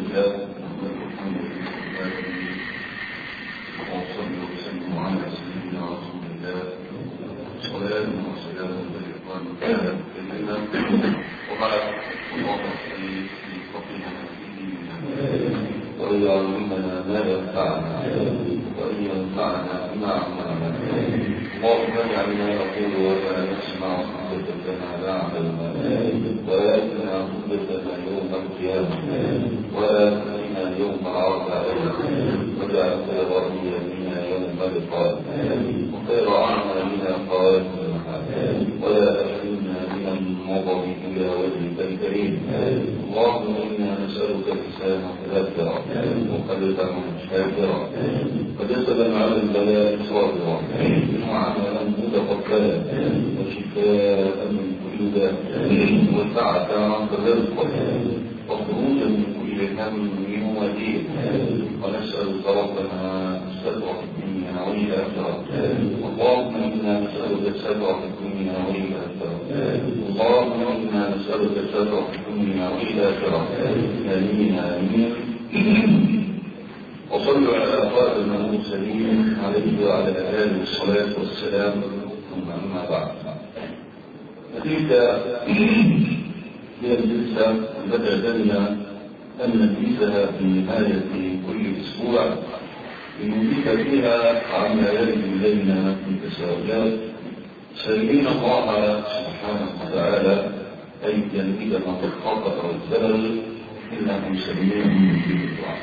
لله وصلي وسلم على سيدنا رسول الله صلاة وسلام بلقان كريما وبعد اللهم صل في فضلنا وإلى علمنا ما ينفعنا وأن ينفعنا بما علمنا اللهم اجعلنا نقول ولا نسمع حجة لنا لا علمنا وآتنا حجتنا يوم القيامة ولا تأتنا يوم العرض علينا واجعل خير أيامنا يوم اللقاء وخير أعمالنا قال ولا تحرمنا من النظر إلى وجهك الكريم اللهم إنا نسألك لسانا ذاكرا وقلبا شاكرا وجسدا على البلاء صابرا وعملا متقبلا وشفاء من كل داء وسعة عند رزقا وخروجا من كل هم ودين ونسألك ربنا الستر في الدنيا والآخرة اللهم إنا نسألك الستر في الدنيا والآخرة اللهم إنا نسألك الستر في الدنيا والآخرة آمين آمين وصلوا على خاتم المرسلين عليه وعلى آله الصلاة والسلام ثم أما بعد تلك هي الجلسة التي اعتدنا أن نجلسها في نهاية كل أسبوع لنضيف فيها عما يرد إلينا من تساؤلات سائلين الله سبحانه وتعالى أن ينفذنا بالخطأ والزلل إنه سميع في الدعاء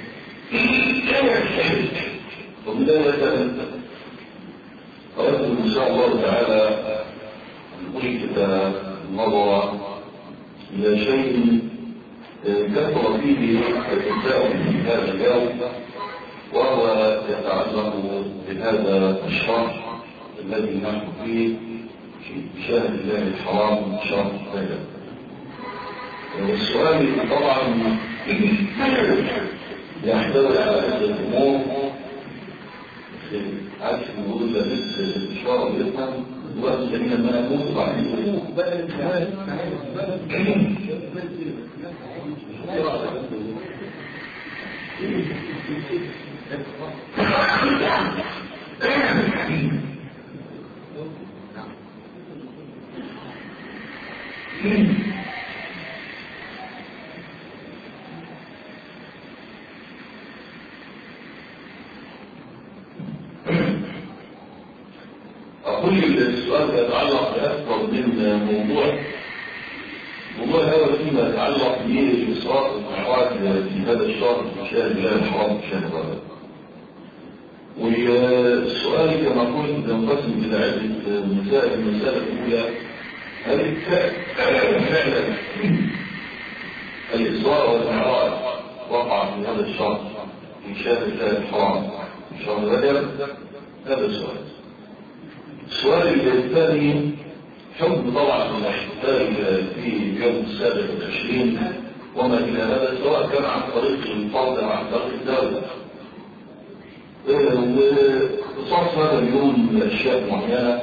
وبداية أود إن شاء الله تعالى أن ألفت النظر إلى شيء كثر فيه التساؤل في هذا اليوم وهو يتعلق بهذا الشرح الذي نحن فيه في شهر الله الحرام شهر رجب والسؤال طبعا يحتوي على عدة أمور عكس نقول لبس الإشارة بيفهم الوقت الذين ما نموت وبعدين أقول السؤال يتعلق بأكثر من موضوع موضوع هذا فيما يتعلق بالإسراء والمعراج في هذا الشهر في شهر الله الحرام في شهر رمضان والسؤال كما قلت ينقسم إلى عدة مسائل المسألة الأولى هل فعلا الإسراء والمعراج وقع في هذا الشهر في شهر الله الحرام في شهر رجب هذا السؤال السؤال الثاني حكم طبعا الاحتفال في يوم السابع والعشرين وما إلى هذا سواء كان عن طريق الفرد أو عن طريق الدولة واختصاص هذا اليوم بأشياء معينة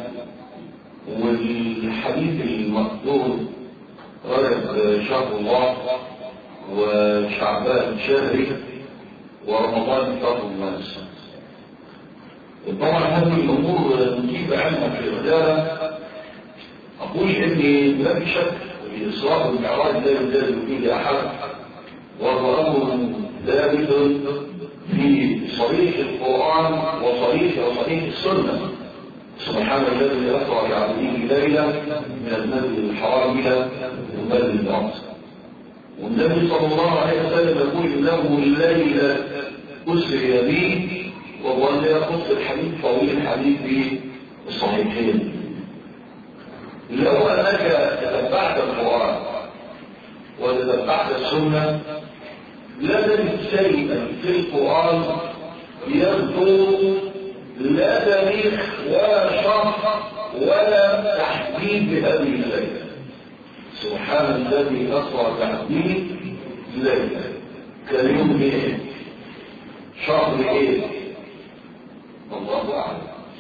والحديث المقدور رجب شهر الله وشعبان شهري ورمضان شهر الناس طبعا هذه الامور نجيب عنها في الرجاله اقول اني لا في شك الاسراء والمعراج لا يزال فيه احد وهو امر ثابت في صريح القران وصريح وصريح السنه سبحان الذي اسرى بعبده ليلا من المسجد الحرام الى المسجد الاقصى والنبي صلى الله عليه وسلم يقول انه الليل اسري به وهو أن يخص الحديث طويل الحديث في الصحيحين لو أنك تتبعت القرآن وتتبعت السنة لا تجد شيئا في القرآن يذكر لا تاريخ ولا شرح ولا تحديد بهذه الليلة سبحان الذي أسرى تحديد ليلة كاليوم ايه شهر ايه الله أعلم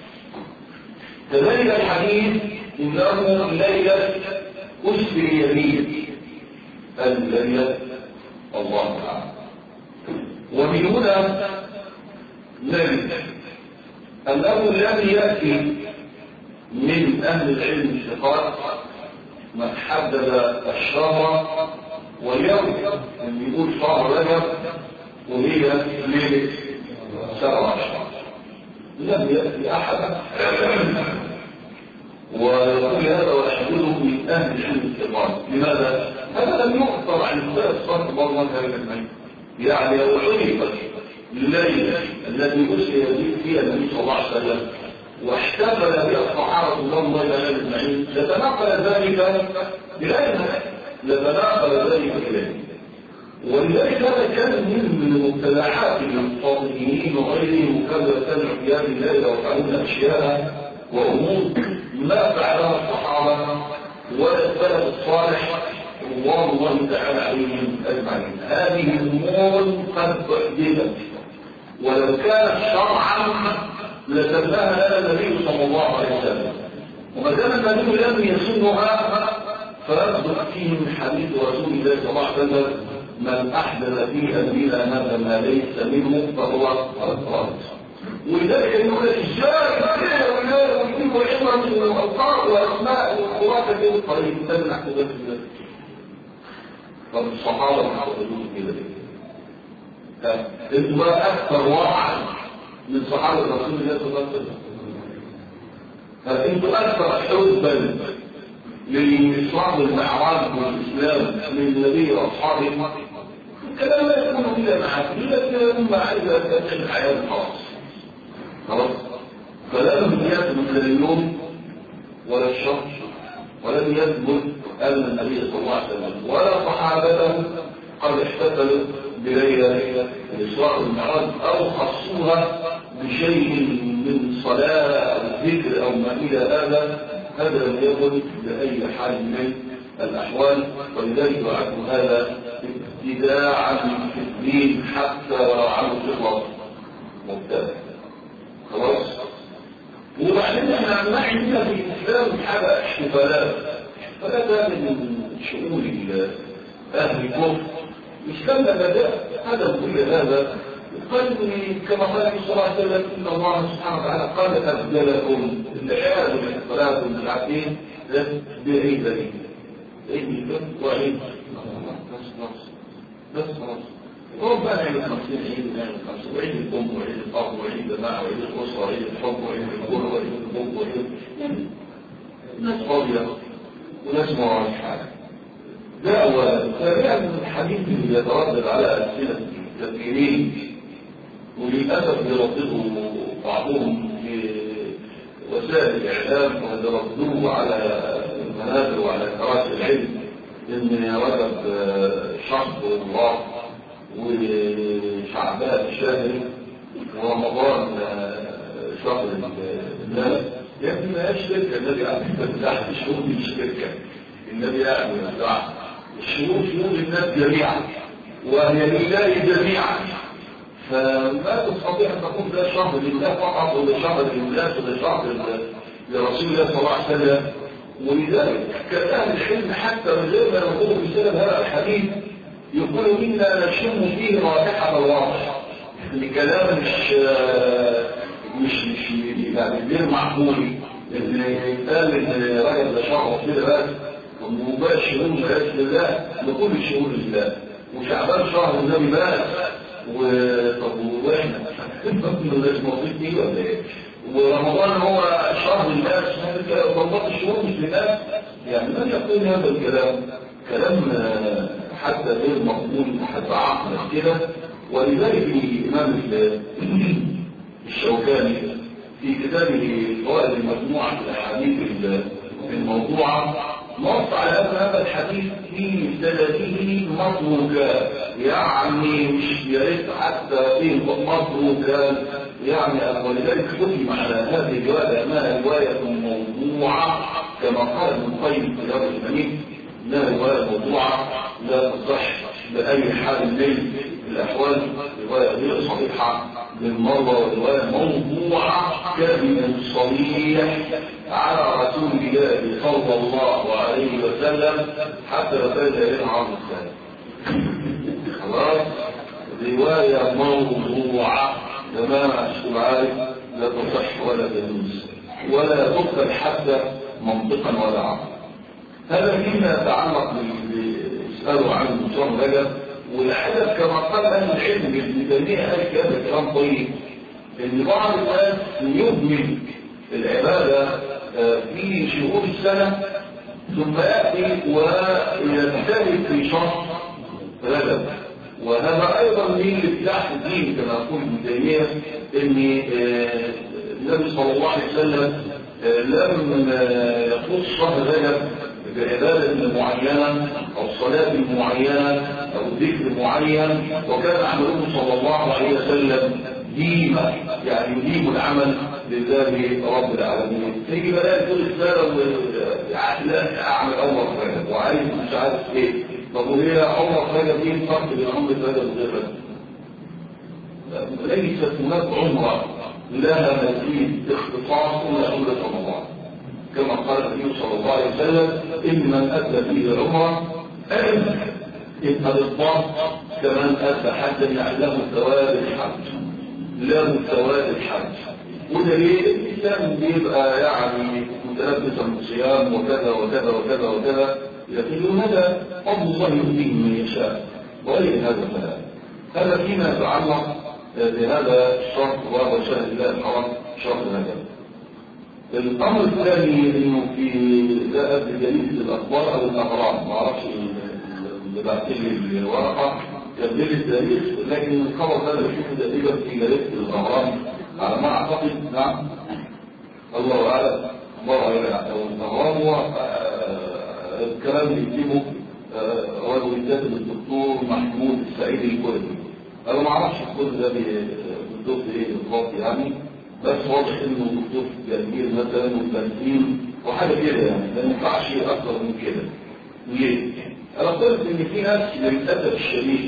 كذلك الحديث إنه ليلة أسر يمين الليلة الله أعلم ومن هنا نجد أنه لم يأتي من أهل العلم الثقات من حدد الشهر واليوم اللي يقول شهر رجب وهي ليلة سبع عشر لم يأتي أحد ويقول هذا وأشهده من أهل العلم الثقات لماذا؟ هذا لم يؤثر عن السلف صلى الله عليه وسلم يعني لو عرفت الليلة التي أسري فيها النبي صلى الله عليه وسلم واحتفل بها الصحابة رضوان الله عليهم أجمعين لتنقل ذلك إلينا لتنقل ذلك إلينا ولذلك هذا كان من مبتدعات الفاطميين وغيرهم كما يتبع في هذه الليلة ويفعلون أشياء وأمور ما فعلها الصحابة ولا السلف الصالح رضوان الله تعالى عليهم أجمعين هذه الأمور قد أحدثت ولو كانت شرعا لسماها لنا النبي صلى الله عليه وسلم وما دام النبي لم يسنها فيصدق فيه من حديث رسول الله صلى الله عليه وسلم من احدث في امرنا هذا ما ليس منه فهو رد ولذلك يقول ازاي ويجيبوا عبره من الاوقات واسماء والخرافه في الطريق ده من احداث الله طب الصحابه ما حصلوش كده انتوا بقى اكثر واحد من صحابة رسول الله صلى الله عليه وسلم فانتوا اكثر حبا للإسلام والمعراج والإسلام من النبي وأصحابه الكلام لا يكون إلا معك إلا هم عايزة تبعد الحياة خلاص خلاص فلم يثبت لا اليوم ولا الشر ولم يثبت أن النبي صلى الله عليه وسلم ولا صحابته قد احتفلوا بليلة الإسراء والمعراج أو خصوها بشيء من صلاة أو ذكر أو ما إلى هذا هذا لم يكن بأي حال من الأحوال ولذلك يعد هذا ابتداعا في الدين حتى ولو عنه فطرة مبتدع خلاص وبعدين احنا ما عندنا في الإسلام حاجة احتفالات فهذا من شؤون أهل الكفر مش كان بدأ هذا كل هذا قال كما قال النبي صلى الله عليه وسلم ان الله سبحانه وتعالى قال ابدلكم العياذ من الصلاه مش عارفين بعيد بعيد عيد وعيد بس خلاص بس خلاص هو بقى نعمل 50 عيد ونعمل 50 وعيد الام وعيد الاب وعيد الجماعه وعيد الاسره وعيد الحب وعيد الكره وعيد الحب وعيد يعني ناس فاضيه وناس ما وراش حاجه ده اولا ثانيا الحديث اللي يتردد على السنه التفكيرين وللأسف يردده بعضهم في وسائل الإعلام ويردوه على المنابر وعلى كراسي العلم إن رجب شهر الله وشعبان شهر ورمضان شهر الناس يعني ما هيش شركة النبي قاعد تحت الشهور دي شركة النبي قاعد يفتح الشهور شهور الناس جميعا وهي لله جميعا فما تستطيع ان تقول ده شهر لله فقط وده شهر للناس وده شهر لرسول الله صلى الله عليه وسلم ولذلك كان اهل العلم حتى من غير ما يقولوا بسبب هذا الحديث يقولوا انا نشم فيه رائحه الواضح الكلام مش مش مش يعني غير معقول ان يتقال ان رجل ده شهر كده بس ومباشر شهور مباشر لله لكل شهور الله وشعبان شهر النبي بس وطب واحنا مش موجود دي ولا ايه ورمضان هو شهر الناس رمضان الشهور مش للناس يعني من يقول هذا الكلام كلام حتى غير مقبول حتى عقلا كده ولذلك الامام الشوكاني في كتابه فوائد المجموعه الاحاديث الموضوعه نص على هذا الحديث في سنده متروكا يعني مش يا ريت حتى فيه متروكا يعني ولذلك حكم على هذه الروايه انها روايه موضوعه كما قال ابن القيم في هذا الحديث انها روايه موضوعه لا تصح باي حال من الاحوال روايه غير صحيحه بالمرة ورواية موضوعة كذب صريح على رسول الله صلى الله عليه وسلم حتى لو كان ذلك عرض الثاني خلاص رواية موضوعة تمام عشان عارف لا تصح ولا تجوز ولا تقبل حتى منطقا ولا عقلا هذا فيما يتعلق يسألوا عن النظام رجب والحدث كما قال أهل العلم ابن تيمية قال كلام كلام طيب إن بعض الناس يهمل العبادة في شهور السنة ثم يأتي ويجتهد في شهر رجب وهذا أيضا من افتتاح الدين كما يقول ابن تيمية إن النبي صلى الله عليه وسلم لم يخص شهر رجب بعبادة معينة أو صلاة معينة أو ذكر معين وكان عمله صلى الله عليه وسلم ديما يعني يديم العمل لله رب العالمين تيجي بلاقي كل سنة لا أعمل أول حاجة وعايز مش عارف إيه طب وهي أول حاجة دي فرق بين عمر هذا وغير ليست هناك عمرة لها مزيد اختصاص إلا عمرة رمضان كما قال النبي صلى الله عليه وسلم إن من أدى فيه العمرة أن إن الإطلاق كمن أدى حتى يعلم ثواب الحج له ثواب الحج وده ليه الإنسان بيبقى يعني متلبسا بالصيام وكذا وكذا وكذا وكذا لكن هذا فضل الله يؤتيه من يشاء ولي هذا فلا هذا فيما يتعلق بهذا الشرط وهو شهر الله الحرام شرط رجب الامر الثاني انه في ذهب لجريده الاخبار او الاغرام ما اعرفش اللي بعت لي الورقه كان لي التاريخ لكن الخبر هذا بشوفه تقريبا في جريده الاغرام على ما اعتقد نعم الله اعلم الله اعلم الاغرام هو الكلام اللي يجيبه رجل كاتب الدكتور محمود السعيد الكردي انا ما اعرفش الكل ده بالضبط ايه بالضبط يعني بس واضح انه دكتور جميل مثلا وتنسيق وحاجه كده يعني ما ينفعش اكتر من كده ليه؟ انا قلت ان في ناس للاسف الشديد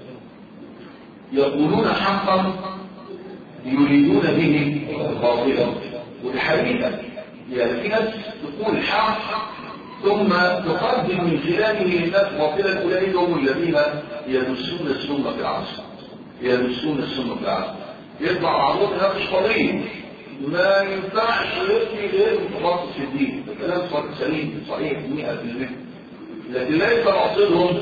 يقولون حقا يريدون به باطلا والحقيقه يعني في ناس تقول حق ثم تقدم من خلاله الناس باطلا اولئك هم الذين يدسون السنه في العصر يدسون السنه في العصر يطلع بعضهم ده مش قضيه ما ينفعش يفتي غير متخصص في الدين الكلام سليم صحيح 100% لكن ليس مقصدهم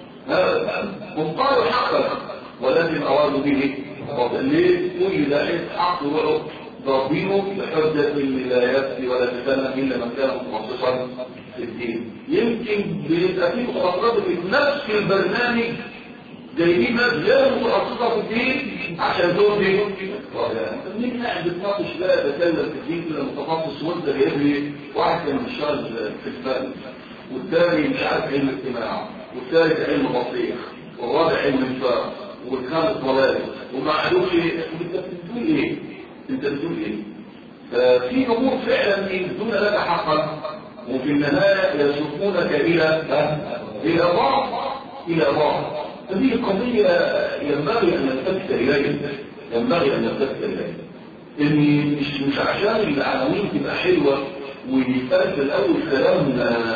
هم قالوا حقا ولكن ارادوا به باطل ليه كل ده حق وعد ضربينه بحجة لا يفتي ولا تسمى إلا من كان متخصصا في الدين يمكن بيبقى فيه مخاطرات في نفس البرنامج جايبين ناس غير متخصصة في الدين عشان دول دي مين قاعد بتناقش لا يتكلم في الدين كده متخصص وانت جايب لي واحد كان بيشتغل في الفن والتاني مش عارف علم اجتماع والثالث علم بطيخ والرابع علم الفرق والخامس ضلال وما قالوش انت بتقول ايه؟ انت بتقول ايه ففي امور فعلا يدون لك حقا وفي النهايه يسوقونك الى الى بعض الى بعض هذه قضيه ينبغي ان نلتفت اليها ينبغي ان نلتفت اليها ان مش مش عشان العناوين تبقى حلوه ويتقال في الاول كلام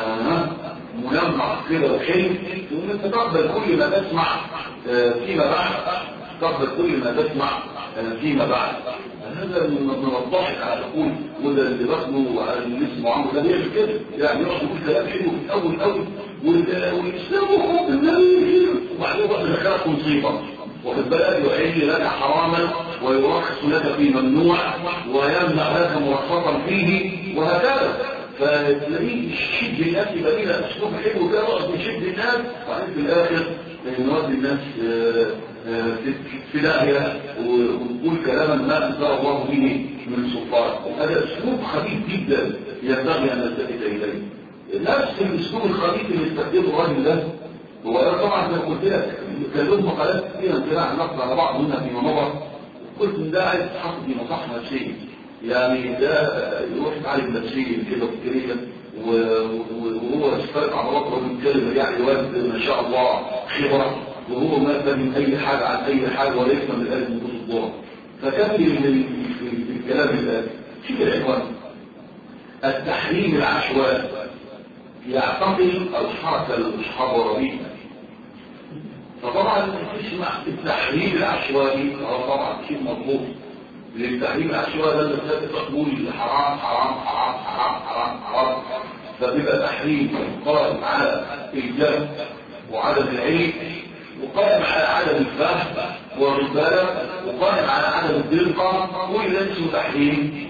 ملمع كده وحلو وان تقبل كل ما تسمع فيما بعد تقبل كل ما تسمع فيما بعد هذا من الضحك على الأقول وده اللي باخده وعلى اللي اسمه عمرو ده بيعمل كده يعني يقعد يقول كلام حلو في الأول أول والإسلام هو النبي وبعدين بقى دخلت مصيبة واخد بالك يحل لك حراما ويرخص لك في ممنوع ويمنع لك مرخصا فيه وهكذا فتلاقيه يشد الناس يبقى لنا اسلوب حلو كده يقعد يشد الناس وبعدين في الاخر نودي الناس في داهيه ونقول كلاما ما انزل الله به من سلطان هذا اسلوب خبيث جدا ينبغي ان نلتفت اليه نفس الاسلوب الخبيث اللي استخدمه الراجل ده هو انا طبعا زي ما قلت لك كان له مقالات كثيره امتناع النقد على بعض منها فيما مضى قلت ان ده عايز يتحط في مصحة نفسيه يعني ده يروح يتعالج نفسيا كده فكريا وهو استفاد عضلاته من كلمه يعني واد ما شاء الله خبره وهو ما فهم اي حاجه عن اي حاجه وليس من اهل نصوص الدور فكمل من في الكلام الان شوف العنوان التحريم العشوائي يعتقد الحركه الحضاريه فطبعا تسمع التحريم العشوائي هو طبعا شيء مضبوط للتحريم العشوائي ده اللي تقول حرام حرام حرام حرام حرام حرام فبيبقى تحريم قائم على الجهل وعدم العلم وقائم على عدم الفهم والرسالة وقائم على عدم الدقة كل ده اسمه تحريم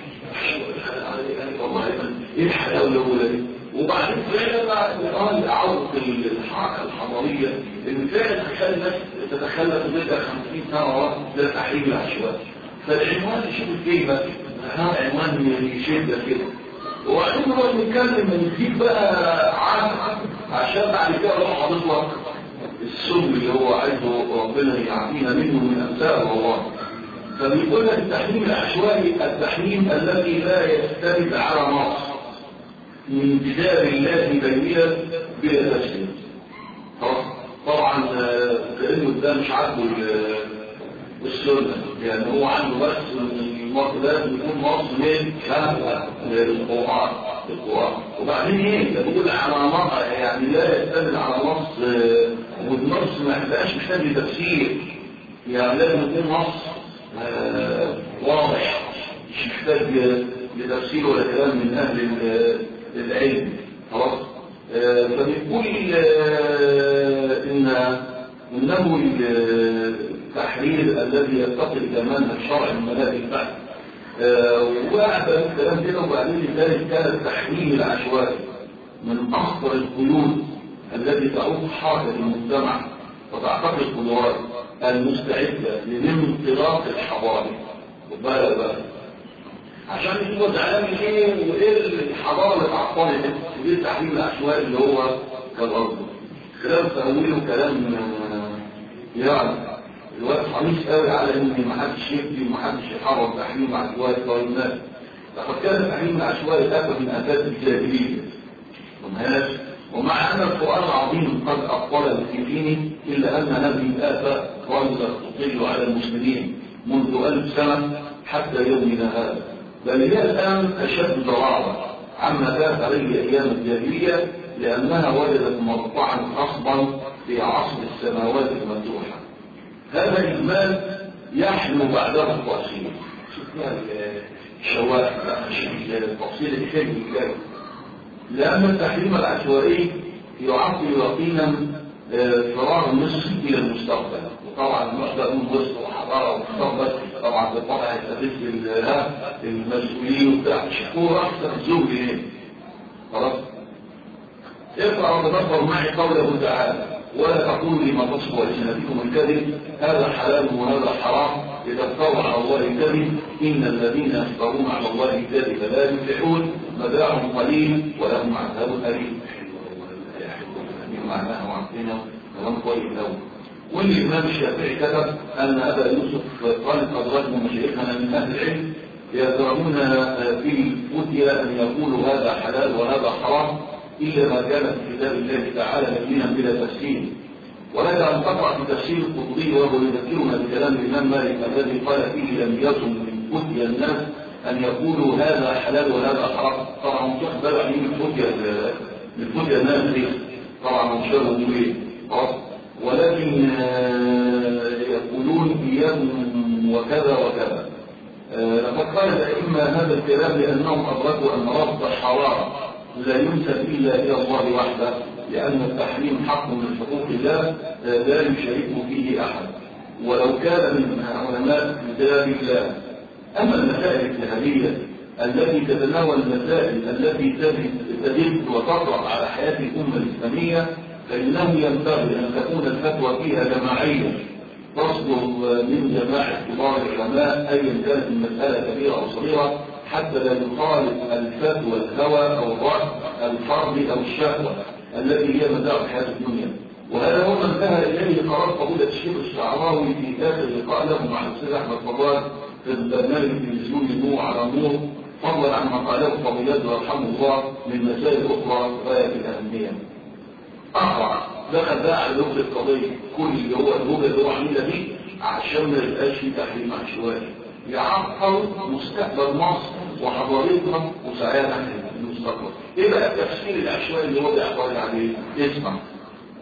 والله ايه الحلاوه الاولى دي وبعدين فعلا بقى عوض الحركه الحضاريه ان فعلا تخلي الناس تتخلى في مدة 50 سنه ورا ده تحريم العشوائي فالعنوان شوف الكلمه عنوان يشد كده وبعدين نقعد نتكلم نديك بقى عام عشان بعد كده نروح حاطط لك السم اللي هو عايزه ربنا يعافينا منه من امثال والله فبيقول لك التحريم العشوائي التحريم الذي لا يستند على نص من كتاب الله بينا بلا تفسير طبعا كانه ده مش عاجبه السنه يعني هو عنده بس النص ده بيكون نص من القران القران وبعدين ايه ده بيقول على نص يعني لا يستند على نص والنص ما يبقاش محتاج لتفسير يعني لازم يكون نص آه واضح مش محتاج لتفسير ولا كلام من اهل العلم خلاص آه فبيقول آه ان انه التحرير الذي يتقي كمان الشرع من ملاذ البحث وقعد الكلام كده وبعدين ذلك كان التحريم العشوائي من اخطر القيود التي تعوق حركه المجتمع وتعتقد القدرات المستعدة للانطلاق الحضاري وبقى بقى عشان هو زعلان من ايه وايه الحضاره اللي اتعطلت وايه التحليل العشوائي اللي هو كالارض كلام تأويل وكلام يعني الوقت حريص قوي على ان ما حدش يبدي وما حدش يحرم تحليل عشوائي طيب الناس لقد كان التحليل العشوائي اتى من اساس الجاهليه ومهاش ومع أن القرآن العظيم قد أبطل في دينه إلا أن هذه الآفة ظلت تطل على المسلمين منذ ألف سنة حتى يومنا هذا بل هي الآن أشد ضرارة عما كانت عليه أيام الجاهلية لأنها وجدت مرفعا خصبا في عصر السماوات المفتوحة هذا الإجمال يحلو بعده التأصيل شفنا الشوائع التفصيل الحلمي كده لأن التحريم العشوائي يعطي يقينا فراغ النصف إلى المستقبل وطبعا المحدث من مصر وحضارة ومستقبل طبعا بالطبع يستفز المسؤولين وبتاع شكور أحسن الزوج ليه خلاص اقرأ وتدبر معي قوله تعالى ولا تقولوا لما تصف ألسنتكم الكذب هذا حلال وهذا حرام لتفتروا على الله الكذب إن الذين يفترون على الله الكذب لا يفلحون متاع قليل ولهم عذاب أليم معناها وعندنا كلام طيب قوي والإمام الشافعي كتب أن أبا يوسف قال أدركنا مشايخنا من أهل العلم يزرعون في الفتيا أن يقولوا هذا حلال وهذا حرام إلا ما كان في كتاب الله تعالى مبينا بلا تفسير ولك أن تقرأ في تفسير القطبي وهو يذكرنا بكلام الإمام مالك الذي قال فيه لم يكن من فتيا الناس أن يقولوا هذا حلال وهذا حرام طبعا تخبر عن الفتيا الفتيا الناس دي طبعا منشرهم به ولكن يقولون إياهم وكذا وكذا لقد قال الأئمة هذا الكلام لأنهم أدركوا أن رفض الحرام لا ينسب إلا إلى الله وحده لأن التحريم حق من حقوق الله لا يشاركه فيه أحد ولو كان من علماء كتاب الله أما المسائل الاجتهادية التي تتناول المسائل التي تدل وتطرق على حياة الأمة الإسلامية فإنه ينبغي أن تكون الفتوى فيها جماعية تصدر من جماعة كبار العلماء أيا كانت المسألة كبيرة أو صغيرة حتى لا يخالف الفتوى الهوى أو الرأي الفرد أو الشهوة التي هي مدار حياة الدنيا وهذا هو ما انتهى إليه قرار فضيلة الشيخ الشعراوي في آخر لقاء له مع الأستاذ أحمد فضال في البرنامج التلفزيوني النور على النور فضلا عن ما قاله فضيلته رحمه الله من مسائل أخرى غاية الأهمية. أقرأ دخل بقى على لغة القضية كل اللي هو اللغة اللي هو عاملها دي عشان ما يبقاش في تحريم عشوائي. يعطل مستقبل مصر وحضارتنا وسعيها نحن المستقبل. ايه بقى التفسير العشوائي اللي هو بيعترض عليه؟ اسمع.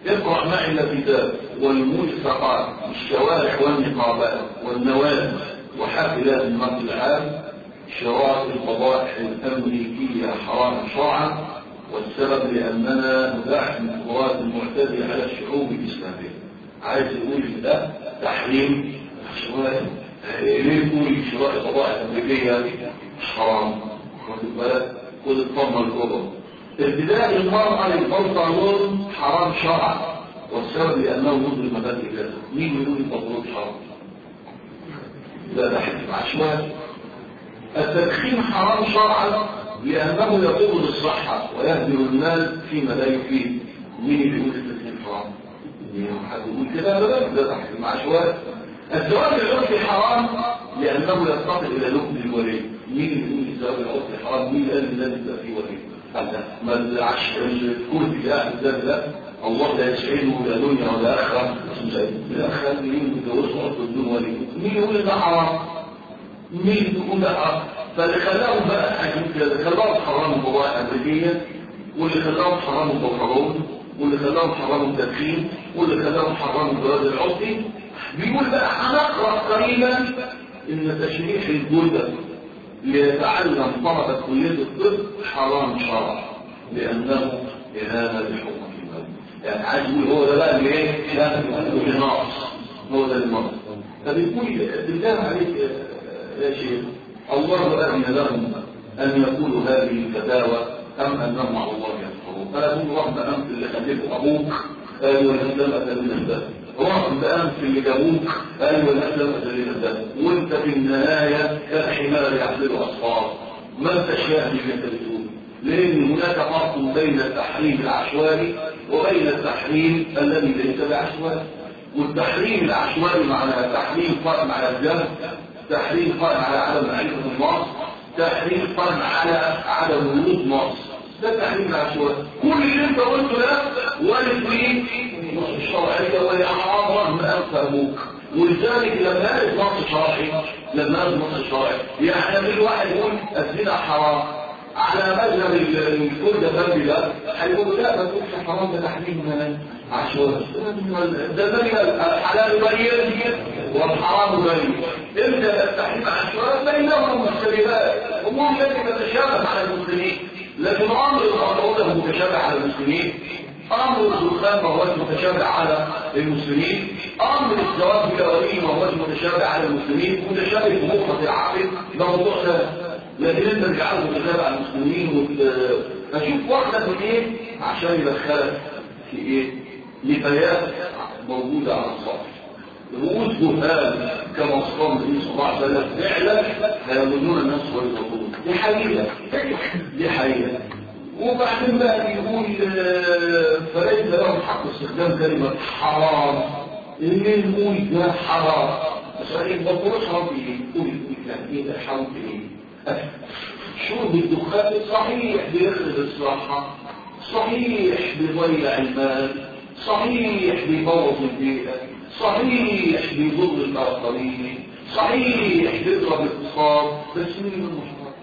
اقرأ معي الكتاب والملصقات الشوارع والنقابات والنوادي وحافلات النقد العام شراط الفضائح الأمريكية حرام شرعا والسبب لأننا ندعم القوات المعتدية على الشعوب الإسلامية عايز يقول ده تحريم شوائع ليه يقول شراء الفضائح الأمريكية حرام واخد بالك خد الطمة الكبرى ابتداء المرأة للبنطلون حرام شرعا والسبب لأنه ضد مبادئ الجسد مين يقول البنطلون حرام؟ لا ده حكم عشوائي التدخين حرام شرعا لأنه يقوم للصحة ويهدر المال فيما لا يفيد مين اللي يقول التدخين حرام؟ مين حد يقول كده لا ده تحكيم عشوائي الزواج العرفي حرام لأنه يفتقر إلى لقم الولي مين اللي يقول الزواج العرفي حرام؟ مين قال ان لازم يبقى فيه ولي؟ ما العش الكل ده ده ده الله لا يسعده لا دنيا ولا اخره الاخره مين بيتجوزوا عرض بدون ولي مين يقول ده حرام مين يقول ده حرام فاللي خلاهم بقى حاجات كده خلاهم حرام البضائع الامريكيه واللي خلاهم حرام البنطلون واللي خلاهم حرام التدخين واللي خلاهم حرام الجواز العرفي بيقول بقى هنقرا قريبا ان تشريح الجلده ليتعلم طلبة كلية الطب حرام شرع لأنه إهانة لحكم المال يعني عايز يقول هو ده بقى اللي ايه؟ لا اللي ناقص هو ده اللي ناقص فبيقول بالله عليك يا شيخ الله أذن لهم أن يقولوا هذه الفتاوى أم أنهم على الله يكفرون فلا تقول رغم أنت اللي خليته أبوك قالوا الإسلام أتى الإسلام رغم بأنف اللي جابوك قالوا الإسلام أتى الإسلام وانت في النهاية كالحمار يحمل أصفار ما انت شاهد اللي انت بتقول لأن هناك فرق بين التحريم العشوائي وبين التحريم الذي ليس بعشوائي والتحريم العشوائي معناه تحريم قائم على الجهل تحريم قائم على عدم معرفة النص تحريم قائم على عدم وجود نص ده تحريم العشوائي كل اللي انت قلته ده وارد فيه نص الشرعية وهي حرام رغم أنف أبوك ولذلك لما قالت نص شرعي لما قالت نص شرعي يعني في الواحد يقول الزنا حرام على مذهب الكل ده ده هيقول لا ما تقولش حرام ده تحريم عشوائي ده ده الحلال بين والحرام بين امتى التحريم عشوائي بينهم مختلفات امور التي تتشابه على المسلمين لكن امر الخطوات متشابه على المسلمين امر الدخان ما هوش متشابه على المسلمين امر الزواج بالأولين ما هوش متشابه على المسلمين متشابه في مخطط العقل ده موضوع سهل لكن انت تجعله متشابه على المسلمين فشوف واحدة من ايه عشان يدخلك في ايه نفايات موجودة على السطح رؤوس جهال كما وصفهم النبي صلى الله عليه وسلم فعلا هيظنون الناس ويظنون دي حقيقة دي حقيقة وبعدين بقى بيقول فليس لهم حق استخدام كلمة حرام اللي نقول ده حرام صحيح بقول حرام في ايه؟ قول يعني ايه ده حرام في ايه؟ شرب الدخان صحيح بيخرج الصحة صحيح بيضيع المال صحيح بيبوظ البيئة صحيح بيضر الآخرين صحيح بيضرب الاقتصاد بس مين من المحرم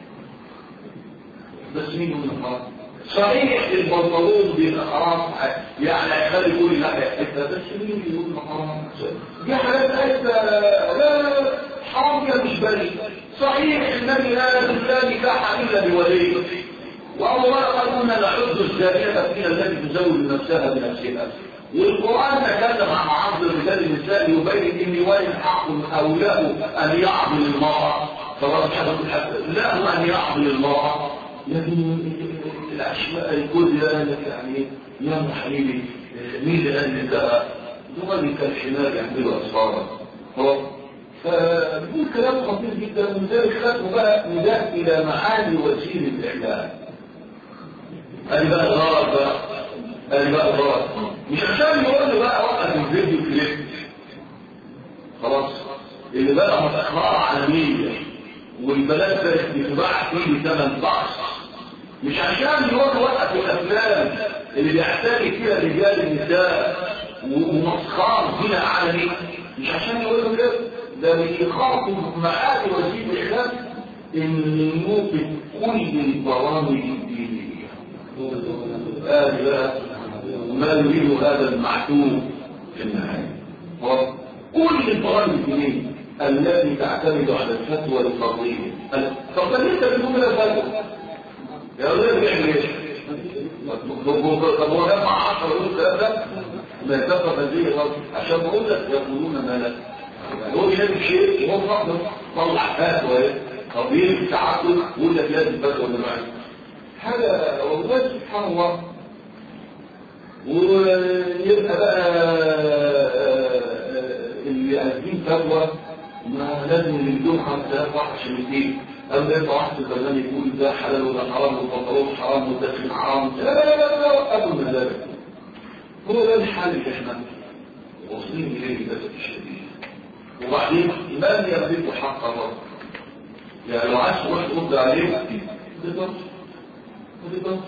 بس مين من المحرم صحيح البنطلون بيبقى حرام يعني هيخلي يقول لا يحبها بس مين اللي يقول حرام دي حاجات لا حرام كده مش بريء صحيح النبي لا لا نكاح الا بولي والله قالوا لنا نعد الزانية فينا التي تزوج نفسها بنفسها والقرآن تكلم عن عرض الرجال النساء يبين ان والد حق او له ان يعضل المرأة فقال له ان يعضل المرأة لكن العشواء الكل قال لك يعني يا حبيبي مين اللي قال لك ده دول كالحمار يحملوا اسفارا خلاص فبيقول كلام خطير جدا من ذلك ختمه بقى نداء الى معاني وسيله الاعلام ادي بقى الغرض بقى ادي بقى الغرض مش عشان يقول له بقى وقت الفيديو كليب خلاص اللي بقى متأخرة عالمية والبلد بقت بتباع فيه ثمن بحث مش عشان يقول وقت الافلام اللي بيعتني فيها رجال النساء ومسخار فينا عالمي مش عشان يقول له كده ده بيخاطب معاني وسيله الاعلام ان نوقف كل البرامج الدينيه آه بقى ما يريد هذا المعتوه في النهاية كل الفرائض الدينية التي تعتمد على الفتوى الفردية طب انت بتقول لنا فتوى يا ولاد بيعمل ايش؟ طب هو جمع 10 يقول ثلاثة ما يتفق هذه غلط عشان بقول لك يقولون ما لك هو شايف شيء وهو فقط طلع فتوى طب ايه التعقل يقول لك لازم فتوى اللي معي حاجة والله سبحان الله ويبقى بقى اللي عايزين فتوى ما لازم يدوم حتى واحد شمتين أما يبقى واحد في البرنامج يقول ده حلال وده حرام والبطلوش حرام والدخل حرام لا لا لا لا وقفوا من ذلك هو ده الحال اللي احنا واصلين إليه للأسف الشديد وبعدين من يملك حق الله يعني لو عايز تروح ترد عليه ما تقدرش ما تقدرش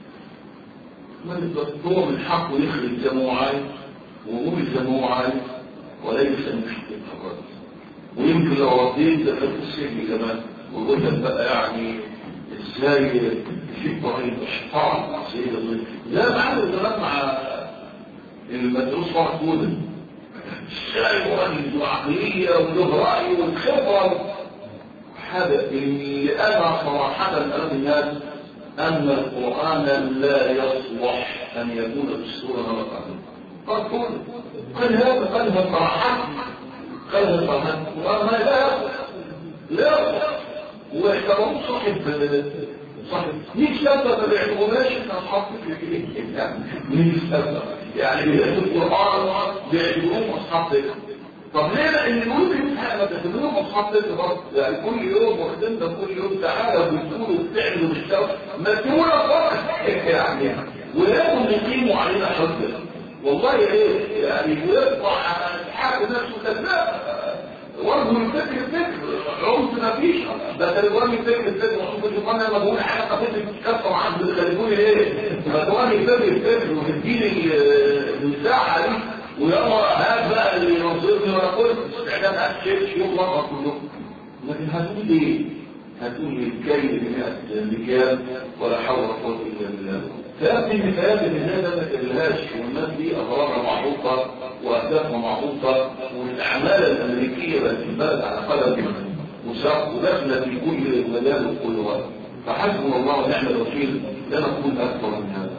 ما تقدرش هو من حقه يخرج زي ما هو عايز ويقول زي ما هو عايز وليس مشكلة فقط ويمكن لو رديت دخلت السجن كمان ويقول لك بقى يعني ازاي في طريق طبعا سيد الله لا بعد زمان مع المدروس واحد كوده ازاي راجل وعقليه وله راي والخبره هذا اللي انا صراحه امام الناس ان القران لا يصلح ان يكون دستورا ولا قانون قد قل قال هذا قال هذا صراحه قال هذا صراحه وما لا لا واحترام صاحب صاحب مين سبب ما بيعتبرناش احنا اصحاب فكر يعني مين سبب يعني بيقرأوا القرآن بيعتبروهم اصحاب فكر طب ليه لان يقولوا بيمتحن ما بتعتبروهم اصحاب فكر برضه يعني كل يوم واخدين ده كل يوم تعالى وبتقولوا وبتعملوا وبتشتغلوا ما تقولوا فرق يعني ولازم يقيموا علينا حجه والله ايه يعني ويطلع حاكم نفسه كذاب وارجو من فكر الفكر عمت ما فيش ده تلوان من فكر الفكر وشوف الجمال لما بقول حاجه قصيده الكفه معاك بتخليكوني ايه تلوان من فكر الفكر وتديني المساحه دي ويلا هات بقى اللي ينصرني وانا قلت استعداد هات شيخ مرة كلهم لكن هتقول ايه هتقول الكيل بمئة مكيال ولا حول ولا قوه الا بالله فأبني مثال ان هذا ما تقلهاش والناس دي اضرارها معروفه واهدافها معروفه والاعمال الامريكيه بقت في البلد على قدم وساق وداخله في كل مجال وكل وقت فحسبنا الله ونعم الوكيل لا نقول اكثر من هذا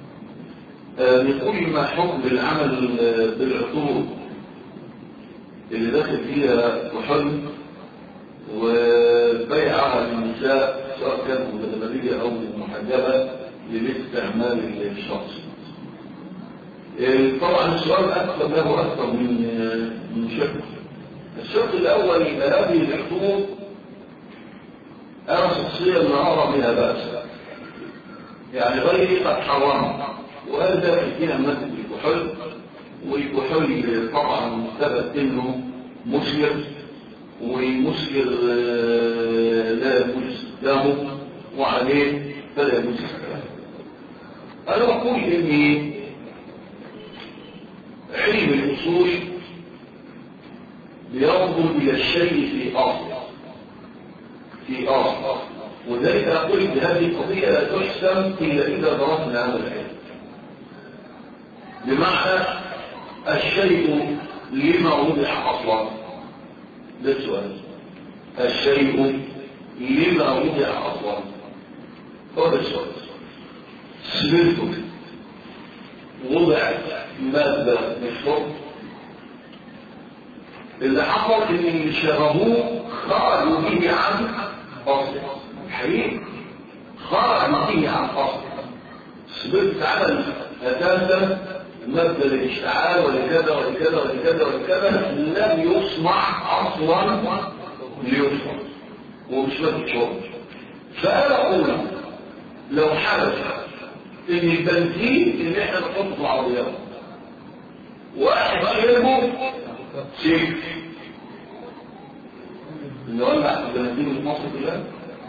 آه نقول ما حكم العمل بالعطور اللي داخل فيها وحلم وبيعها للنساء سواء كانت متدرجه او محجبه للاستعمال الشخصي طبعا السؤال أكثر له أكثر من من شق الشق الأول هذه الحقوق أنا شخصيا لا أرى بها بأسا يعني غيري قد حرم وهذا داخل فيها مادة الكحول والكحول طبعا ثبت انه مسكر ومسكر لا يجوز استخدامه وعليه فلا يجوز استخدامه انا اقول اني علم الاصول بينظر الى الشيء في اصله في اصله وذلك اقول ان هذه القضيه لا تحسم الا اذا درسنا هذا العلم بمعنى الشيء لما وضع اصلا ده السؤال الشيء لما وضع اصلا هو ده السؤال سمرته وضع مادة للشرب اللي حصل ان اللي شربوه خرجوا به عن اصل حقيقي خرج به عن اصل سمرت عمل اساسا مادة للاشتعال ولكذا ولكذا ولكذا ولكذا لم يصنع اصلا ليصنع ومش مادة شرب فانا اقول لو حدث ان البنزين اللي احنا بنحطه في العربيات واحد شربه سيف اللي ولع البنزين في مصر كلها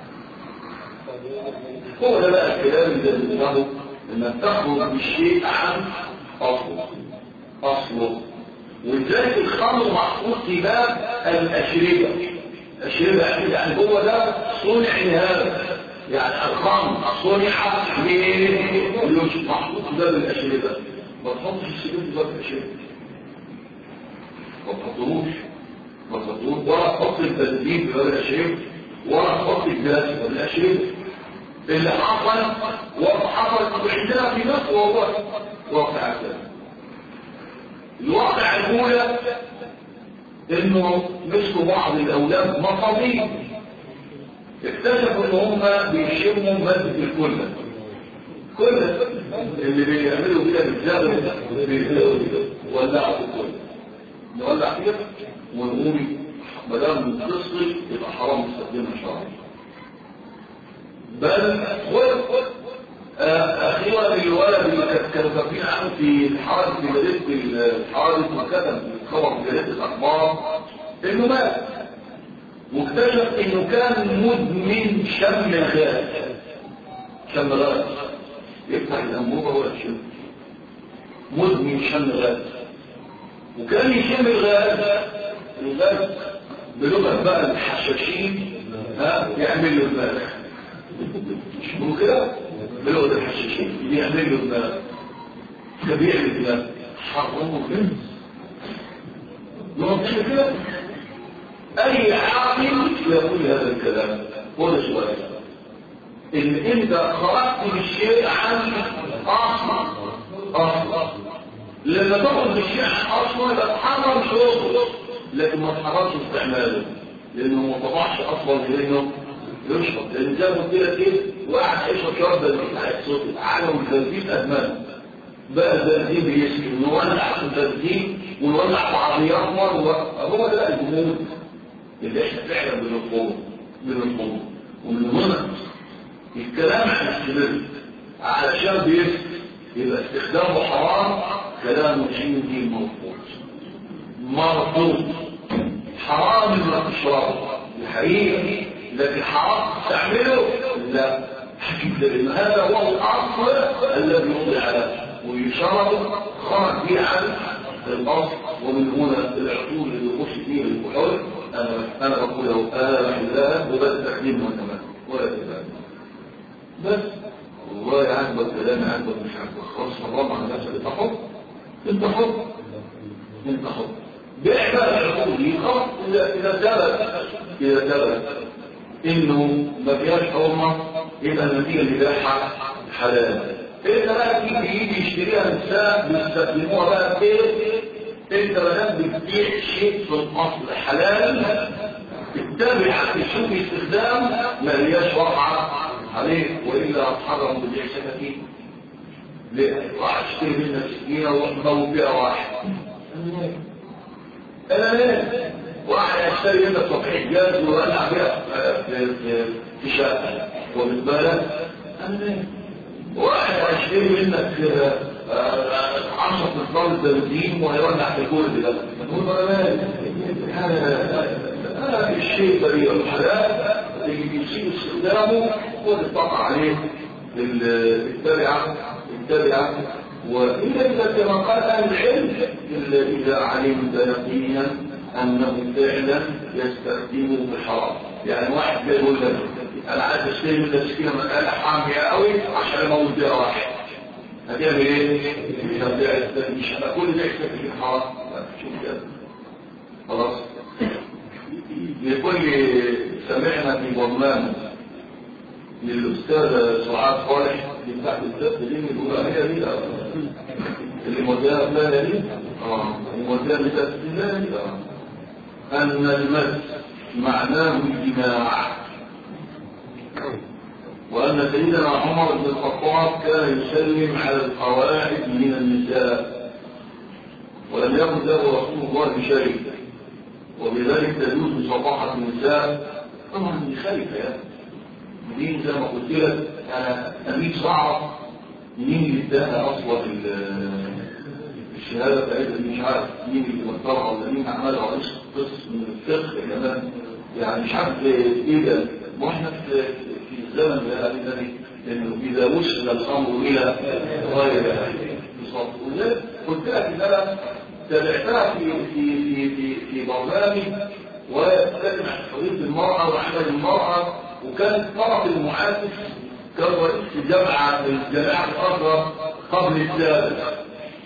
هو ده بقى الكلام اللي بنقوله انك تخرج بالشيء عن اصله اصله ولذلك الخمر محطوط في باب الاشربه الاشربه يعني هو ده صنع هذا يعني الخمر صنع من محطوط في باب الاشربه ما تحطش السجود ده في شيء ما تحطوش ما تحطوش ولا تحط التدريب ولا شيء ولا تحط الجلسة ولا شيء اللي حصل وحصل عندنا في مصر وهو واقع ذلك الواقع الاولى انه مسكوا بعض الاولاد مصابين اكتشفوا ان هم بيشموا مادة الكلة كل اللي بيعملوا كده بالزغل ولعوا الكل نولع فيها ونقول ما دام تصل يبقى حرام نستخدمها شرعا بل اخيرا الولد اللي كانوا كاتبين عنه في الحرب في جريده الحوادث وكتب خبر في جريده الاخبار انه مات واكتشف انه كان مدمن شم الغاز شم غاز يفتح الانبوبه ولا شم مدمن شم غاز وكان يشم الغاز الغاز بلغه بقى الحشاشين ها يعمل له دماغ مش مو كده بلغه الحشاشين يعمل له دماغ فبيعمل دماغ حرمه كده نقطه كده اي عاقل يقول هذا الكلام هو سؤال ان انت خرجت بالشيء عن اصلا اصلا لما تخرج بالشيء عن اصلا يبقى تحرم شروطه لكن ما تحرمش استعماله لانه ما طبعش اصلا لانه يشرب لان زي ما قلت لك ايه واحد يشرب شرب بنزين هيحصل عالم البنزين ادمان بقى البنزين بيسكن نولع في البنزين ونولع في عربيات مره هو ده الجمهور اللي احنا فعلا بنطلبه بنطلبه ومن هنا الكلام عن السبب علشان بيسكت يبقى استخدامه حرام كلام عندي مرفوض مرفوض حرام انك تشربه الحقيقه لكن حرام تستعمله لا لان هذا هو الاصل الذي يوضع على ويشرب خرج به عن الاصل ومن هنا العقول اللي يخش فيه الكحول انا انا بقول له انا الله وبس تقديم وتمام ولا تبالي بس والله عاجبك كلام عاجبك مش عاجبك خلاص حرام على نفسك انت حر انت حر انت حر بيع بقى العقول دي خلاص اذا اذا ثبت اذا ثبت انه ما فيهاش حرمه يبقى النتيجه اللي بيعها حلال انت بقى تيجي يجي يشتريها نساء بيستخدموها بقى في انت ما بتبيع شيء في الاصل حلال اتبع في سوق استخدام ما لياش وقعه عليه والا اتحرم ببيع سكاكين ليه؟ راح اشتري منك سكينه واحمل بيها واحد انا ليه؟ واحد يشتري منك صفحه جاز ويولع بيها في في في شقه وبالك انا ليه؟ واحد هيشتري منك عشرة مصدار بنزين وهيولع في الكل ده تقول انا مالي هذا الشيء بريء الحلال اللي بيصيب استخدامه وتطبق عليه التبعة التبعة وإلا إذا كما قال أهل العلم إلا إذا علمت يقينا أنه فعلا يستخدمه بالحرام يعني واحد بيقول لك أنا عايز أشتري من تسكينة مكانة حامية قوي عشان أموت بيها واحد هتعمل إيه؟ مش هتقول ده يستخدم في الحرام شوف كده خلاص يقول لي سمعنا في برنامج للأستاذ سعاد صالح اللي بتاعت الدرس دي من الأولانية دي اللي موديها فلانة دي اه الموديها بتاعت فلانة دي اه أن المس معناه الجماع وأن سيدنا عمر بن الخطاب كان يسلم على القواعد من النساء ولم يكن له رسول الله شيء وبذلك تجوز صفاحة النساء طبعا دي خايفة يعني دي زي ما قلت لك انا اميت صعب مين اللي اداها اصلا الشهاده بتاعتها دي مش عارف مين اللي مختارها ولا مين عملها رئيس قسم من الفقه كمان يعني مش عارف ايه ده واحنا في في الزمن ده الذي انه اذا وصل الامر الى غير بالظبط قلت لك ان انا تابعتها في في في في في برنامج ويتكلم عن قضيه المراه وعمل المراه وكان الطرف المعاكس كان رئيس جامعه من الجامعه الاخرى قبل الثالث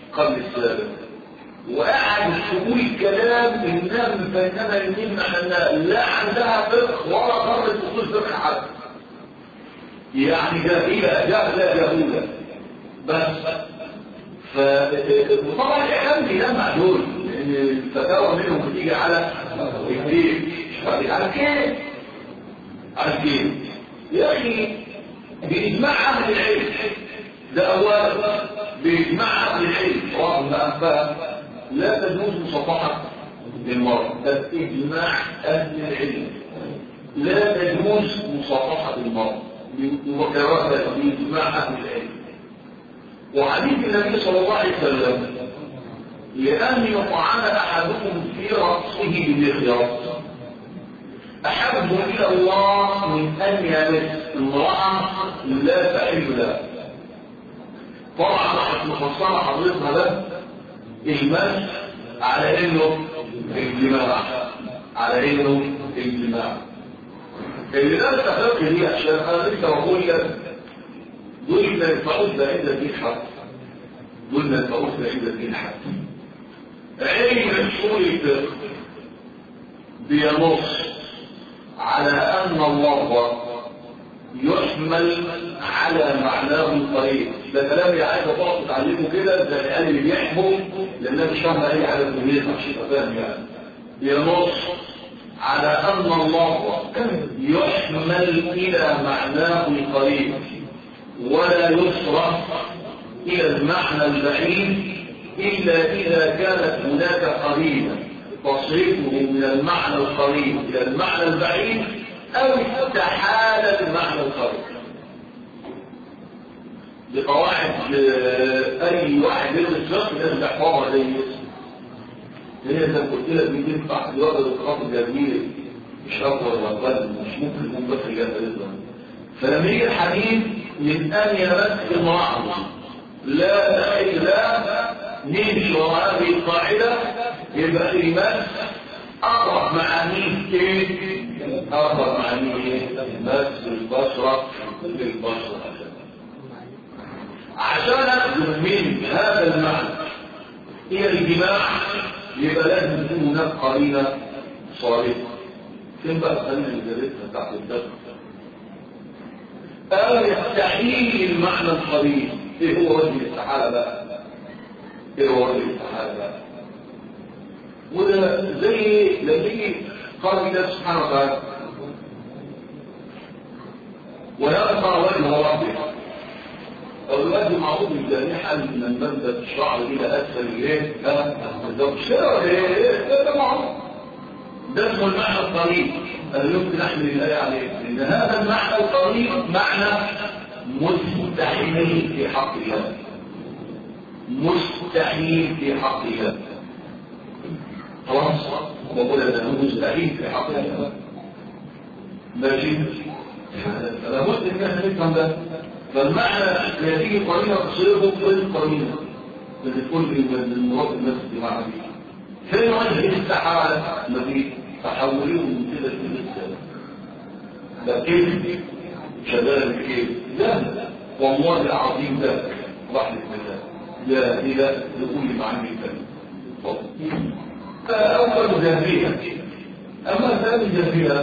قبل السابق وقعد تقول الكلام انها من فنانه يمين محنها لا عندها فقه ولا قرر اصول فقه حتى يعني جاهله جاهله جاهله بس ف وطبعا الاعلام بيلمع دول لان الفتاوى منهم بتيجي على كتير على كيف على كيف يا اخي باجماع اهل العلم ده اولا باجماع اهل العلم رغم انفها لا تجوز مصافحه المرأة ده اجماع اهل العلم لا تجوز مصافحه المرأة وكراهه باجماع اهل العلم وحديث النبي صلى الله عليه وسلم لأن يطعن أحدكم في رأسه بالمخيط أحب إلى الله من أن يمس امرأة لا تحل له طبعا مفصلة حضرتنا ده المس على إنه الجماع على إنه الجماع اللي ده التفرق دي عشان أنا لسه بقول لك دول ما ينفعوش ده عند الدين حق دول ما ينفعوش ده عند الدين حق علم اصول الفقه بينص على ان الله يحمل على معناه القريب ده كلام يا عايز تقعد تتعلمه كده ده الان اللي بيحكم لانها مش فاهمه اي حاجه في الدنيا مش فاهم يعني بينص على ان الله يحمل الى معناه القريب ولا يصرف إلى المعنى البعيد إلا إذا كانت هناك قرينة تصرفه من المعنى القريب إلى المعنى البعيد أو استحال المعنى القريب بقواعد أي واحد يدرس فقه لازم يحفظها زي اسم هي زي ما قلت لك دي تنفع في وقت الخط الجميل مش أكبر ولا أقل مش ممكن يكون بس اللي فلما يجي الحديث من أن يمس امرأة لا تحل لا نمشي وراء هذه القاعدة يبقى المس أقرب معانيه إيه؟ أقرب معانيه إيه؟ مس البشرة للبشرة عشان أخذ من هذا المعنى هي الجماع يبقى لازم يكون هناك قرينة صارمة فين بقى القرينة اللي جابتها تحت الدفع أو يستحيل المعنى القريب إيه هو وجه الاستحالة بقى إيه هو وجه الاستحالة بقى وده زي لما قال الله سبحانه وتعالى ويبقى وجه ربه أو الوجه معروف الجانحة من المبدأ الشعر إلى أسفل الليل ده مش ده معروف ده اسمه المعنى القريب أنا يمكن أحمل الآية عليه لأن هذا المعنى القريب معنى مستحيل في حق الله مستحيل في حق الله خلاص بقول أنه مستحيل في حق الله ماشي فلا بد ان احنا نفهم ده فالمعنى يأتيه قرينة تصيره كل قرينة بتكون من المراد الناس مع دي فين وجه الاستحالة الذي تحولوه من كده لكده ده كيف شغال كيف لا والله العظيم ده رحمة الله لا إلى لكل معنى كلمة أول جاهلية أما ثاني جاهلية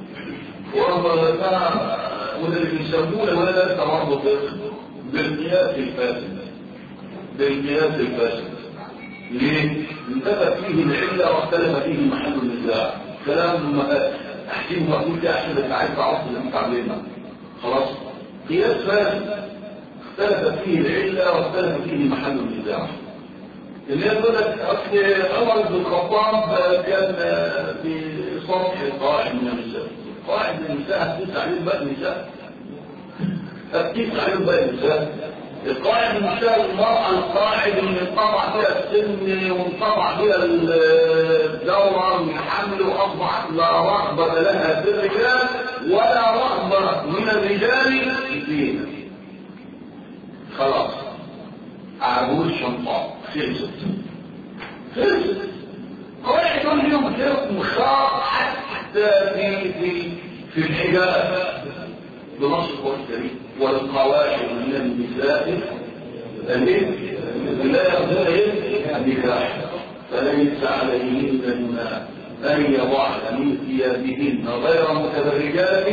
وده اللي بيسمونه ولا تمرض بالقياس الفاسد بالقياس الفاسد ليه؟ انتبه فيه العلة واختلف فيه محل النزاع كلام احسن مقبول ده احسن التعريف عصر المتعلمة خلاص قياس فاسد اختلف فيه العلة واختلف فيه محل النزاع اللي يقول لك اصل عمر بن الخطاب كان في سطح قاعد من النساء قاعد من النساء هتدوس عليه بقى النساء هتدوس عليه بقى النساء القاعد من النساء المرأة القاعد اللي انطبع بها السن وانطبع بها الدورة من حمل واصبحت لا رغبة لها في الرجال ولا رغبة من الرجال فيها خلاص عبود شنطاء خلصت خلصت قواعد كل يوم مخاط حتى في في في الحجاب بنص القرآن الكريم والقواعد من النساء لا يقدر نكاح فليس عليهن جناح أن يضعن من ثيابهن غير متبرجات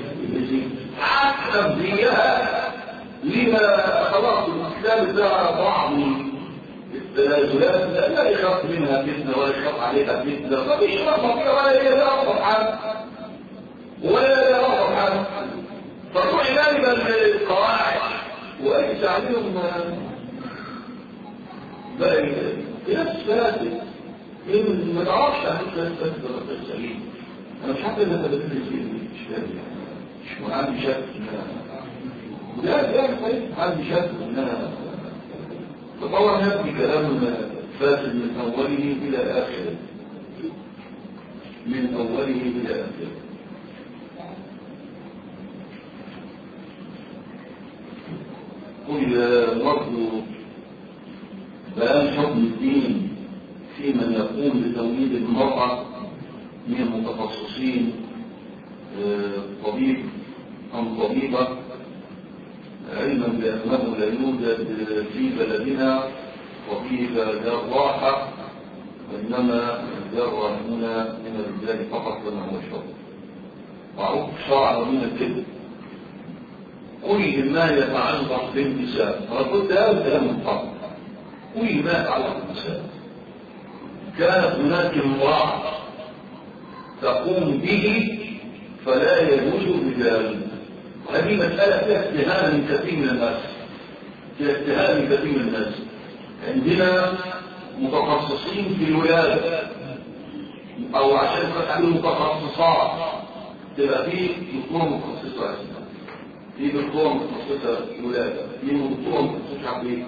حتى بزيها لما خلاص الإسلام ده بعض التنازلات لا, لا يخاف منها فتنة ولا يخاف عليها فتنة ما فيش رفض ولا هي رفض حد ولا رفض حد فروح دائما القواعد وأجلس عليهم بقى نفس فاسد من ما تعرفش عن الناس فاسد ولا سليم انا مش عارف ان انت بتدرس ايه مش فاهم مش عندي شك لا لا صحيح عندي شك انها تطور يبني كلام فاسد من اوله الى اخره من اوله الى اخره قل برضه بيان حكم الدين في من يقوم بتوليد المرأة من المتخصصين طبيب أم طبيبة علما بأنه لا يوجد في بلدنا طبيبة جراحة وإنما الجراح هنا من الرجال فقط وما هو شرط معروف شرعا من الكذب كل ما يتعلق بالنساء فقلت هذا كلام الحق كل ما يتعلق بالنساء كانت هناك امرأة تقوم به فلا يجوز رجال وهذه مسألة فيها اتهام من كثير من الناس فيها اتهام من كثير من الناس عندنا متخصصين في الولادة أو عشان تقول متخصصات تبقى في دكتور متخصصة في دكتور متخصصة الولادة في دكتور متخصصة عقلية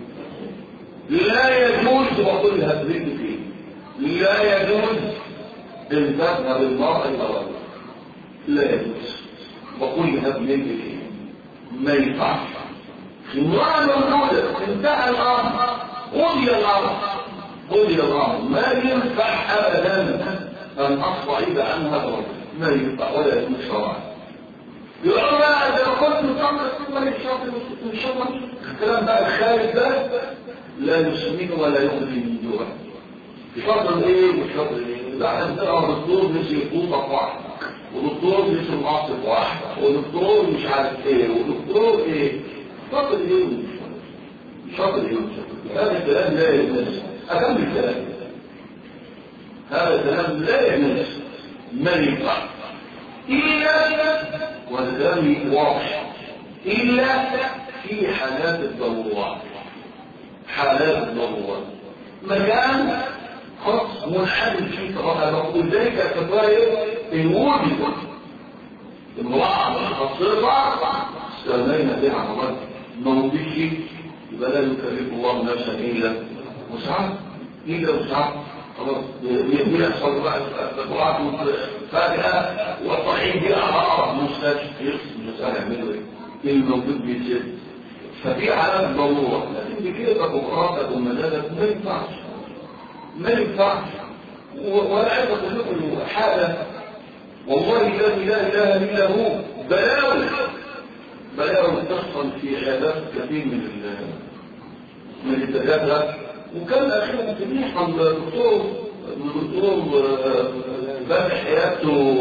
لا يجوز وكل هذه فيه لا يجوز ان تذهب المرأة الى رجل لا يجوز وكل هذه فيه ما ينفعش امرأة موجودة انتهى الامر قضي الامر قضي الامر ما ينفع ابدا ان اصعد عنها الرجل ما ينفع ولا يجوز شرعا يقول لا اذا قلت مصمم ثم الشاطئ ان شاء الله الكلام بقى الخارج ده لا يسمن ولا يغني من جوع بشرط ايه بشرط ايه بعد ترى دكتور نسي قوطة واحدة ودكتور نسي معصب واحدة ودكتور مش عارف ايه ودكتور ايه شرط ايه شرط ايه هذا الكلام لا يجوز اكمل الكلام هذا الكلام لا يجوز ما ينفع إلا والكلام واضح إلا في حالات الضرورات حالات الضرورات مكان خاص منحدر فيه طبعا بقول ذلك كفاية إن وجد امرأة متخصصة استغنينا بها عن رد موضوعي يبقى لا يكلف الله نفسا إلا وسعها إلا وسعها خلاص بيحصل بقى التطوعات فجأة والطحين دي أعراض مستشفى المسألة يعملوا إيه؟ الموجود بيزيد ففي علامة ضرورة لكن بكده بكراتك ومدادك ما ينفعش ما ينفعش وأنا عايز أقول لكم حالة والله الذي لا إله إلا هو بلاوي بلاوي تحصل في عيادات كثير من من الدكاترة وكان أخيرا تبيح الدكتور الدكتور بادئ حياته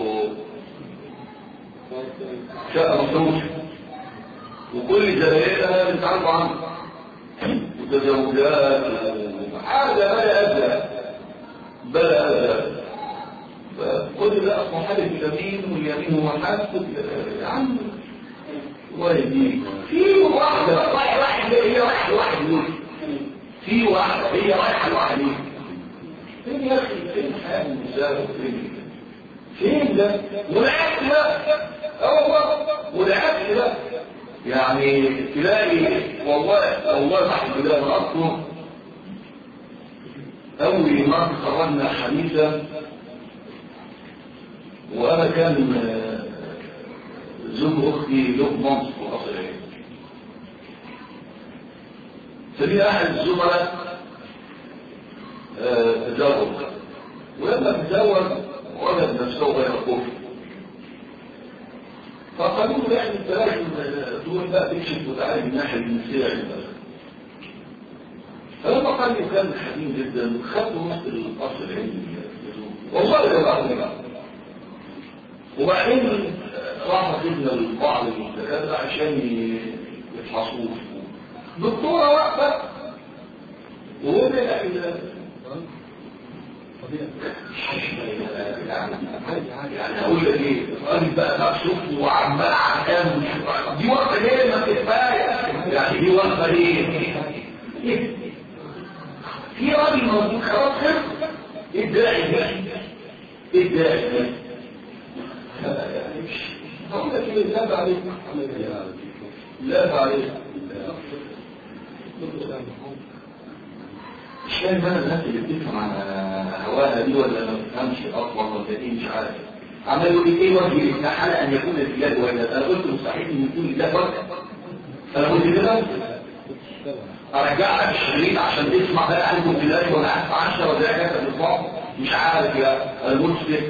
شقة مفروشة وكل جلالها بتعرف عنه وتزوجات حاجة بلا أبدا بلا أبدا فكل ده أصلا حاجة اليمين واليمين هو حاسب يا عم الله يهديك في واحدة واحد واحد هي واحد واحد دول في واحدة هي رايحة لوحدها فين يا أخي فين حال النساء فين فين ده والعكس ده هو والعكس ده يعني تلاقي والله والله صاحب ده انا اذكر اول ما تخرجنا حديثا وانا كان زوج اختي له منصب اصلي فلي احد الزملاء تزوج ولما تزوج وجد نفسه غير كفر فقالوا له يعني انت لازم تقول بقى تكشف وتعالج من الناحيه الجنسيه عندك هذا مقال كان حزين جدا خدوا نص القصر العلمي والله لا بقى وبعدين راح سيدنا لبعض المنتجات عشان يفحصوه دكتورة واقفة وهو بيلاقي يعني اقول لك ايه الراجل بقى مكشوف وعمال عرقان دي وقفه ليه ما كفايه يعني دي وقفه ليه في راجل موجود خلاص خلص ايه الداعي ده ايه الداعي ده اقول لك ايه لا بعرف لا بعرف مش فاهم انا الناس اللي بتفهم على هواها دي ولا ما بتفهمش اصلا ولا ايه مش عارف عمال يقول لي ايه وجه الاستحاله ان يكون الرجال ولا انا قلت مستحيل ان يكون الرجال وجه انا قلت كده ارجع لك الشريط عشان تسمع بقى انا كنت دلوقتي وانا قاعد في 10 ولا حاجه في الاسبوع مش عارف يا انا قلت كده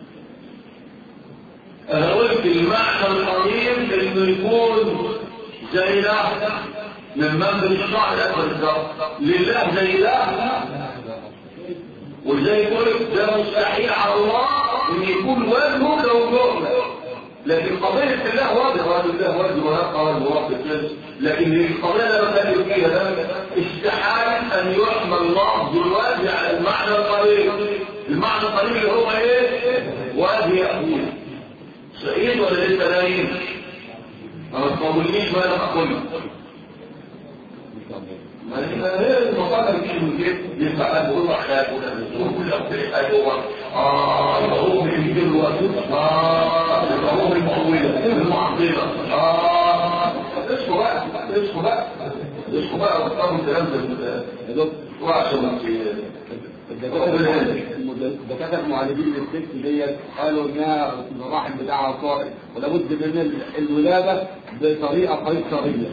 انا قلت المعنى القديم انه يكون زي ده من منبر الشعر الأكبر الزرق لله زي ده وزي يقول ده مستحيل على الله ان يكون وجهه كوجهنا لكن قضية الله واضح وهذا الله وجه وهبقى وجه واضح لكن القضية اللي بتكلم فيها ده استحال ان يحمل لفظ الوجه على المعنى القريب المعنى القريب اللي هو ايه؟ وجه يأخوذ سعيد ولا لسه نايم؟ ما تقوليش ما انا اقول المصادر مش من جيب ينفع أن يقول أخلاق ولا كل أبدأ أيوة آه العروض اللي يجيب الوقت آه العروض المحولة المعطلة آه اسمه بقى اسمه بقى اسمه بقى واختاروا الكلام ده يا دكتور وعشان الدكاتره المعالجين للست ديت قالوا انها الرحم بتاعها طائر ولابد من الولاده بطريقه قيصريه.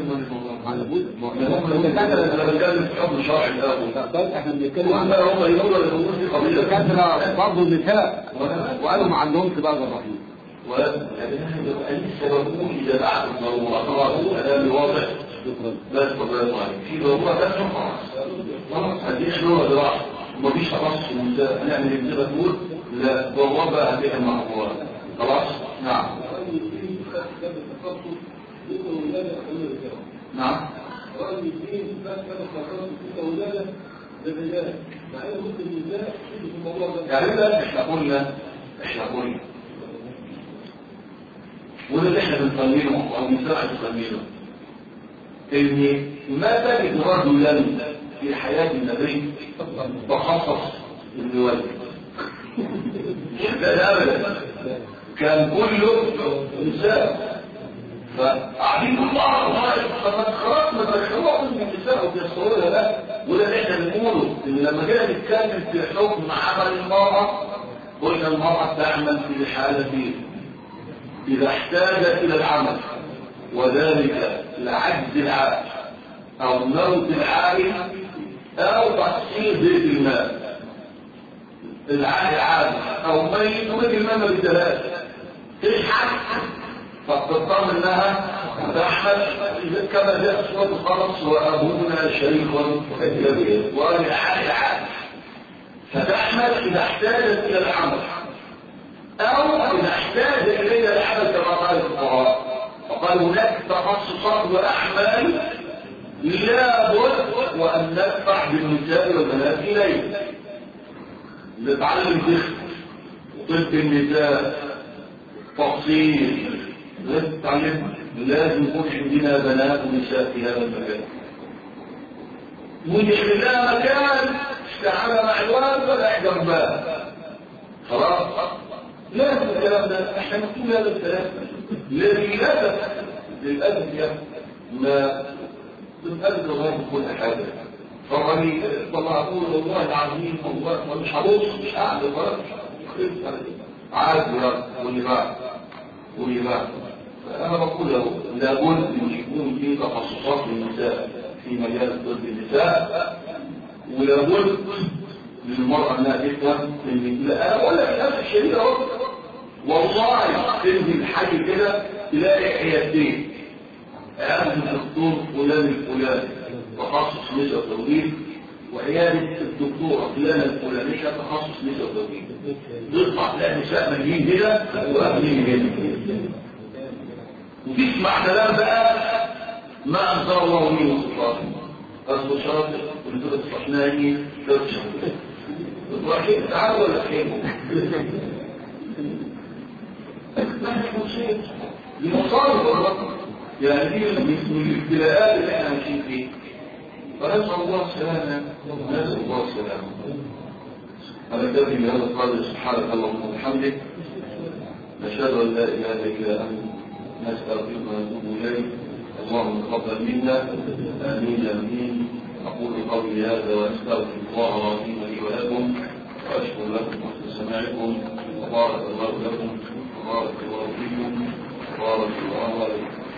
انا بتكلم في حكم شرعي بس احنا بنتكلم هم هم يقولوا الامور دي قضيه الدكاتره برضه النساء وقالوا ما عندهمش بقى جراحين. ولسه بقول اذا بعد الضروره خلاص كلامي واضح بس الله في ضروره بس خلاص خلاص هديش نوع دراعه ومفيش تخصص النساء هنعمل ايه كده تقول لا ضروره بقى هديها المعقوله خلاص نعم نعم يعني ده احنا قلنا احنا قلنا وده اللي احنا بنسميه او بنسمع بنسميه ان ما تجد رجلا في حياة النبي تخصص الولد لا ابدا كان كله نساء فقاعدين كل الله خلاص ما تدخلوا من النساء وتيسروا لا وده اللي احنا بنقوله ان لما جينا نتكلم في حكم عمل المرأة قلنا المرأة تعمل في الحالة دي إذا احتاجت إلى العمل وذلك لعجز العائل أو موت العائل أو تحصيل بيت المال العائل عادي أو ميت وبيت المال ما بيتلاش تشحن فتضطر انها تحمل كما جاء سورة القرص وابونا شريك كبير والعائل عادي فتحمل اذا احتاجت الى العمل او اذا احتاج الينا العمل كما قال الفقهاء وقال هناك تخصصات واعمال لابد وان ندفع بالنساء والبنات اليه نتعلم ذكر وطب النساء تفصيل نتعلم لازم يكون عندنا بنات ونساء في هذا المكان ونحن لها مكان استعانة مع الولد ولا جنبها خلاص لازم الكلام ده احنا نقول هذا الكلام للأسف للأسف يا ما تتأذى الله بكل حاجة فمن طبعا أقول والله العظيم والله مش هبص مش قاعد خلاص عارف واللي بعد واللي بعد فأنا بقول له لابد أن يكون في تخصصات للنساء في مجال طب النساء ولابد للمرأة أنها تفهم إن لا أنا بقول لك نفس الشديد أهو والله تنزل حاجة كده تلاقي حياتين هذا الدكتور فلان الفلاني تخصص نساء وتوليد وعيادة الدكتورة فلانة الفلانية تخصص نساء وتوليد يطلع تلاقي نساء مليين كده وأهلين هنا وتسمع كلام بقى ما أنزل الله منه سلطان أصل شاطر ولدول الصحناني ثلاث شهور الرحيم تعال ولا خيمه لمصارف الرقم يعني دي من الابتلاءات اللي احنا ماشيين فيه فنسأل الله السلامة نسأل الله السلامة أنا كافي بهذا القدر سبحانك اللهم وبحمدك نشهد أن لا إله إلا أنت نستغفرك ونتوب إليك اللهم تقبل منا آمين آمين أقول قولي هذا وأستغفر الله العظيم لي ولكم وأشكر لكم حسن سماعكم وبارك الله لكم وبارك الله فيكم وبارك الله عليكم